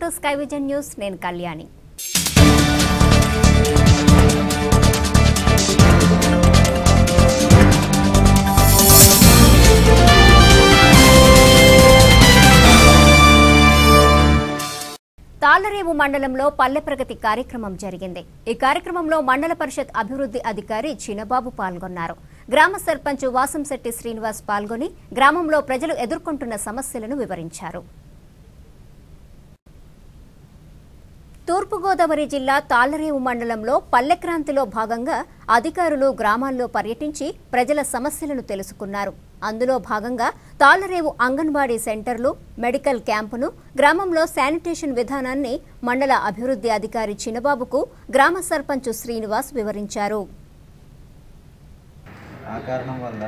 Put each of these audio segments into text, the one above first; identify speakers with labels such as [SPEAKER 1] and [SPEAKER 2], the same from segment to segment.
[SPEAKER 1] To sky vision news నేను కళ్యాణి తాళ్లరేవు మండలంలో పల్లె ప్రగతి కార్యక్రమం జరిగింది ఈ కార్యక్రమంలో మండల పరిషత్ అభివృద్ధి అధికారి చినబాబు పాల్గొన్నారు గ్రామ సర్పంచ్ వాసంశెట్టి శ్రీనివాస్ పాల్గొని గ్రామంలో ప్రజలు ఎదుర్కొంటున్న సమస్యలను వివరించారు తూర్పుగోదావరి జిల్లా తాళ్లరేవు మండలంలో పల్లెక్రాంతిలో భాగంగా అధికారులు గ్రామాల్లో పర్యటించి ప్రజల సమస్యలను తెలుసుకున్నారు అందులో భాగంగా తాళ్లరేవు అంగన్వాడీ సెంటర్లు మెడికల్ క్యాంపును గ్రామంలో శానిటేషన్ విధానాన్ని మండల అభివృద్ధి అధికారి చిన్నబాబుకు గ్రామ సర్పంచ్ శ్రీనివాస్ వివరించారు
[SPEAKER 2] ఆ కారణం వల్ల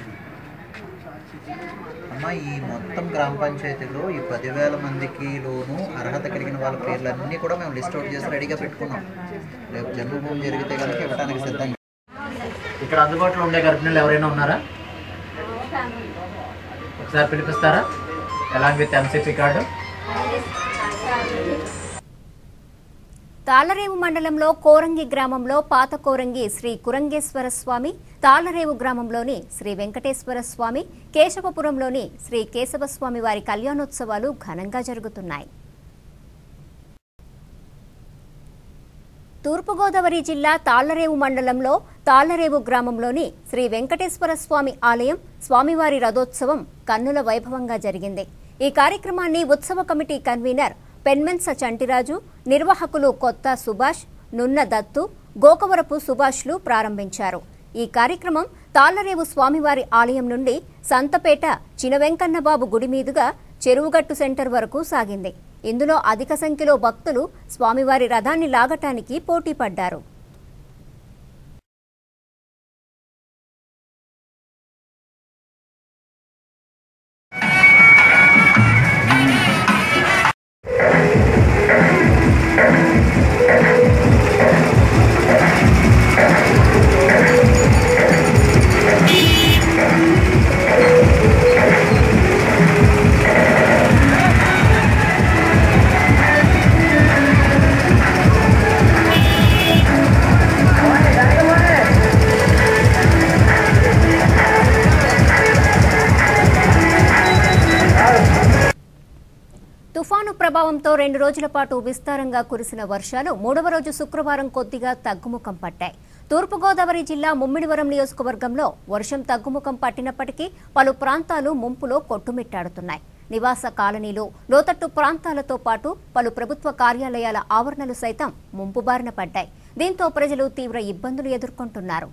[SPEAKER 2] అమ్మ ఈ మొత్తం గ్రామ పంచాయతీలో ఈ పదివేల మందికి లోను అర్హత కలిగిన వాళ్ళ పేర్లన్నీ కూడా మేము లిస్ట్ అవుట్ చేసి రెడీగా పెట్టుకున్నాం రేపు జన్మభూమి జరిగితే కనుక ఇవ్వడానికి సిద్ధంగా
[SPEAKER 3] ఇక్కడ అందుబాటులో ఉండే గర్భిణులు ఎవరైనా ఉన్నారా ఒకసారి పిలిపిస్తారా along with MCP card
[SPEAKER 1] Tallarevu మండలంలో కోరంగి గ్రామంలో పాత కోరంగి శ్రీ కురంగేశ్వర స్వామి తాళ్లరేవు గ్రామంలోని శ్రీ వెంకటేశ్వర స్వామి కేశవపురంలోని శ్రీ కేశవస్వామి వారి కళ్యాణోత్సవాలు ఘనంగా జరుగుతున్నాయి తూర్పుగోదావరి జిల్లా తాళ్లరేవు మండలంలో తాళ్లరేవు గ్రామంలోని శ్రీ వెంకటేశ్వర స్వామి ఆలయం స్వామివారి రథోత్సవం కన్నుల వైభవంగా జరిగింది ఈ కార్యక్రమాన్ని ఉత్సవ కమిటీ కన్వీనర్ పెన్మెన్స చంటిరాజు నిర్వాహకులు కొత్త సుభాష్ నున్న దత్తు గోకవరపు సుభాష్లు ప్రారంభించారు ఈ కార్యక్రమం తాళ్లరేవు స్వామివారి ఆలయం నుండి సంతపేట చినవెంకన్నబాబు గుడి మీదుగా చెరువుగట్టు సెంటర్ వరకు సాగింది ఇందులో అధిక సంఖ్యలో భక్తులు స్వామివారి రథాన్ని లాగటానికి పోటీ పడ్డారు తుఫాను ప్రభావంతో రెండు రోజుల పాటు విస్తారంగా కురిసిన వర్షాలు మూడవ రోజు శుక్రవారం కొద్దిగా తగ్గుముఖం పట్టాయి తూర్పుగోదావరి జిల్లా ముమ్మిడివరం నియోజకవర్గంలో వర్షం తగ్గుముఖం పట్టినప్పటికీ పలు ప్రాంతాలు ముంపులో కొట్టుమిట్టాడుతున్నాయి నివాస కాలనీలు లోతట్టు ప్రాంతాలతో పాటు పలు ప్రభుత్వ కార్యాలయాల ఆవరణలు సైతం ముంపు బారిన పడ్డాయి దీంతో ప్రజలు తీవ్ర ఇబ్బందులు ఎదుర్కొంటున్నారు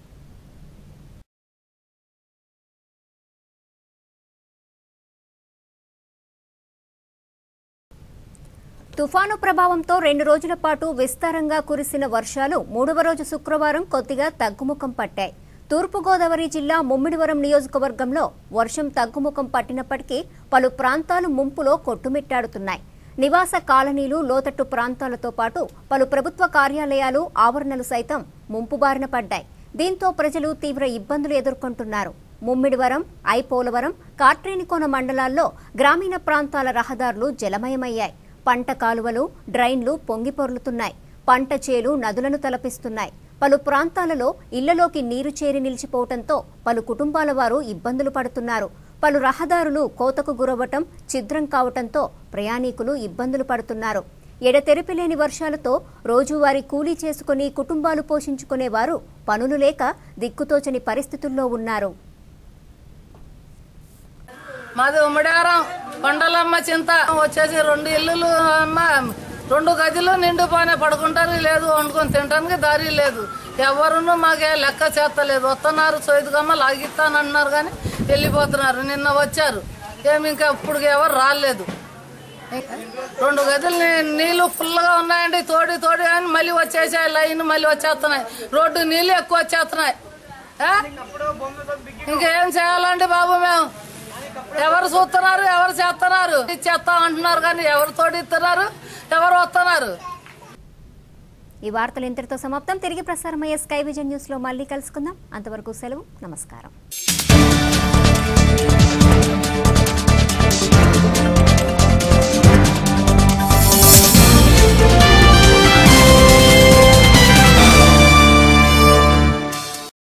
[SPEAKER 1] తుఫాను ప్రభావంతో రెండు రోజుల పాటు విస్తారంగా కురిసిన వర్షాలు మూడవ రోజు శుక్రవారం కొద్దిగా తగ్గుముఖం పట్టాయి తూర్పుగోదావరి జిల్లా ముమ్మిడివరం నియోజకవర్గంలో వర్షం తగ్గుముఖం పట్టినప్పటికీ పలు ప్రాంతాలు ముంపులో కొట్టుమిట్టాడుతున్నాయి నివాస కాలనీలు లోతట్టు ప్రాంతాలతో పాటు పలు ప్రభుత్వ కార్యాలయాలు ఆవరణలు సైతం ముంపు బారిన పడ్డాయి దీంతో ప్రజలు తీవ్ర ఇబ్బందులు ఎదుర్కొంటున్నారు ముమ్మిడివరం ఐపోలవరం కార్ట్రేనికోన మండలాల్లో గ్రామీణ ప్రాంతాల రహదారులు జలమయమయ్యాయి పంట కాలువలు డ్రైన్లు పొంగిపొర్లుతున్నాయి పంట చేలు నదులను తలపిస్తున్నాయి పలు ప్రాంతాలలో ఇళ్లలోకి నీరు చేరి నిలిచిపోవడంతో పలు కుటుంబాల వారు ఇబ్బందులు పడుతున్నారు పలు రహదారులు కోతకు గురవ్వటం ఛిద్రం కావటంతో ప్రయాణికులు ఇబ్బందులు పడుతున్నారు ఎడతెరిపిలేని వర్షాలతో రోజువారీ కూలీ చేసుకుని కుటుంబాలు పోషించుకునేవారు పనులు లేక దిక్కుతోచని పరిస్థితుల్లో ఉన్నారు
[SPEAKER 4] మాది ఉమ్మడారం కొండలమ్మ చింత వచ్చేసి రెండు ఇల్లులు అమ్మ రెండు గదిలు నిండిపోయినా పడుకుంటారు లేదు వండుకొని తినడానికి దారి లేదు ఎవరును మాకే లెక్క చేస్తలేదు వస్తున్నారు సోయిదుగమ్మ లాగిస్తానన్నారు కానీ వెళ్ళిపోతున్నారు నిన్న వచ్చారు ఏమి ఇంకా ఇప్పుడు ఎవరు రాలేదు రెండు గదులు నీ- నీళ్లు ఫుల్గా ఉన్నాయండి తోడి తోడి అని మళ్ళీ వచ్చేసాయి లైన్ మళ్ళీ వచ్చేస్తున్నాయి రోడ్డు నీళ్లు ఎక్కువ వచ్చేస్తున్నాయి ఆ? ఇంకేం చేయాలండి బాబు మేము ఎవరు చూస్తున్నారు ఎవరు చేస్తున్నారు చేస్తాం అంటున్నారు కానీ ఎవరు తోడిస్తున్నారు ఎవరు వస్తున్నారు
[SPEAKER 1] ఈ వార్తలు ఇంతటితో సమాప్తం తిరిగి ప్రసారమయ్యే స్కై విజన్ న్యూస్ లో మళ్ళీ కలుసుకుందాం అంతవరకు సెలవు నమస్కారం